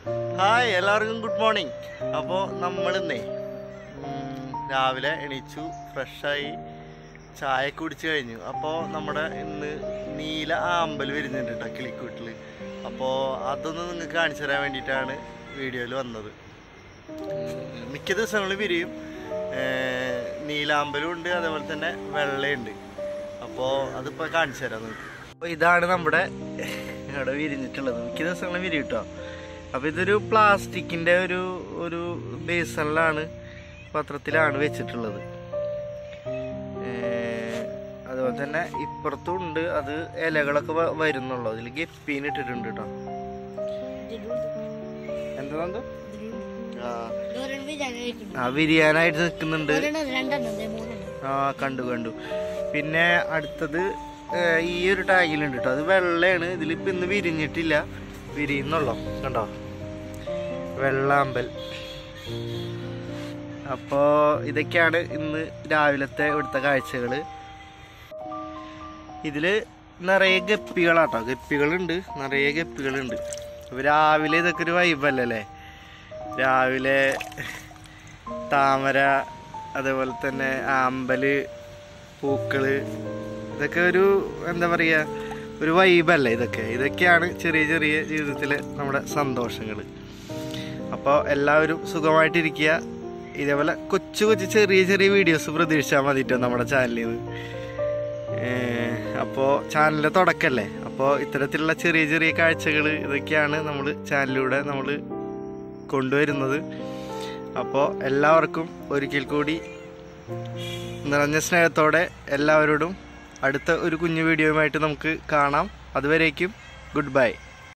hi എല്ലാവർക്കും good morning അപ്പോൾ നമ്മളിന്നേ ഉം, രാവിലെ എണീച്ചു ഫ്രഷായി ചായ കുടിച്ചു കഴിഞ്ഞു അപ്പോൾ നമ്മുടെ ഇന്ന് നീല ആമ്പൽ വരുന്നുണ്ട് കേട്ടോ കിളിക്കൂട്ടിൽ അപ്പോൾ അതൊന്ന് നിങ്ങൾക്ക് കാണിച്ചു തരാൻ വേണ്ടിയിട്ടാണ് വീഡിയോയിൽ വന്നത് ഉം, മിക്ക ദിവസങ്ങളിൽ വിരിയും ഏർ, നീലാമ്പലും ഉണ്ട് അതേപോലെ തന്നെ വെള്ളയുണ്ട് അപ്പോൾ അതിപ്പോൾ കാണിച്ചു തരാം നിങ്ങൾക്ക് അപ്പോൾ ഇതാണ് നമ്മുടെ ഇവിടെ വിരിഞ്ഞിട്ടുള്ളത് മിക്ക ദിവസങ്ങളും വിരിയും കേട്ടോ അപ്പോൾ ഇതൊരു പ്ലാസ്റ്റിക്കിൻ്റെ ഒരു ഒരു ബേസണിലാണ് പത്രത്തിലാണ് വെച്ചിട്ടുള്ളത് ഏർ, അതുപോലെ തന്നെ ഇപ്പുറത്തും ഉണ്ട് അത് ഇലകളൊക്കെ വ- വരുന്നുള്ളൂ അതിൽ ഗപ്പീന് ഇട്ടിട്ടുണ്ട് കേട്ടോ എന്താ ആ വിരിയാനായിട്ട് നിൽക്കുന്നുണ്ട് ആ കണ്ടു കണ്ടു പിന്നെ അടുത്തത് ഏർ, ഈ ഒരു ടാഗിലുണ്ട് കേട്ടോ അത് വെള്ളയാണ് ഇതിലിപ്പോൾ ഇന്ന് വിരിഞ്ഞിട്ടില്ല വിരിയുന്നുള്ളോ കണ്ടോ വെള്ളാമ്പൽ അപ്പോൾ ഇതൊക്കെയാണ് ഇന്ന് രാവിലത്തെ ഇവിടുത്തെ കാഴ്ചകൾ ഇതിൽ നിറയെ ഗപ്പികളാട്ടോ ഗപ്പികളുണ്ട് നിറയെ ഗപ്പികളുണ്ട് അപ്പോൾ രാവിലെ ഇതൊക്കെ ഒരു വൈബല്ലേ രാവിലെ താമര അതേപോലെ തന്നെ ആമ്പല് പൂക്കള് ഇതൊക്കെ ഒരു എന്താ പറയുക ഒരു വൈബല്ലേ ഇതൊക്കെ ഇതൊക്കെയാണ് ചെറിയ ചെറിയ ജീവിതത്തിലെ നമ്മുടെ സന്തോഷങ്ങൾ അപ്പോൾ എല്ലാവരും സുഖമായിട്ടിരിക്കുക ഇതേപോലെ കൊച്ചു കൊച്ചു ചെറിയ ചെറിയ വീഡിയോസ് പ്രതീക്ഷിച്ചാൽ മതിട്ടോ നമ്മുടെ ചാനലിൽ നിന്ന് അപ്പോൾ ചാനലിൻ്റെ തുടക്കമല്ലേ അപ്പോൾ ഇത്തരത്തിലുള്ള ചെറിയ ചെറിയ കാഴ്ചകൾ ഇതൊക്കെയാണ് നമ്മൾ ചാനലിലൂടെ നമ്മൾ കൊണ്ടുവരുന്നത് അപ്പോൾ എല്ലാവർക്കും ഒരിക്കൽ കൂടി നിറഞ്ഞ സ്നേഹത്തോടെ എല്ലാവരോടും അടുത്ത ഒരു കുഞ്ഞു വീഡിയോയുമായിട്ട് നമുക്ക് കാണാം അതുവരേക്കും ഗുഡ് ബൈ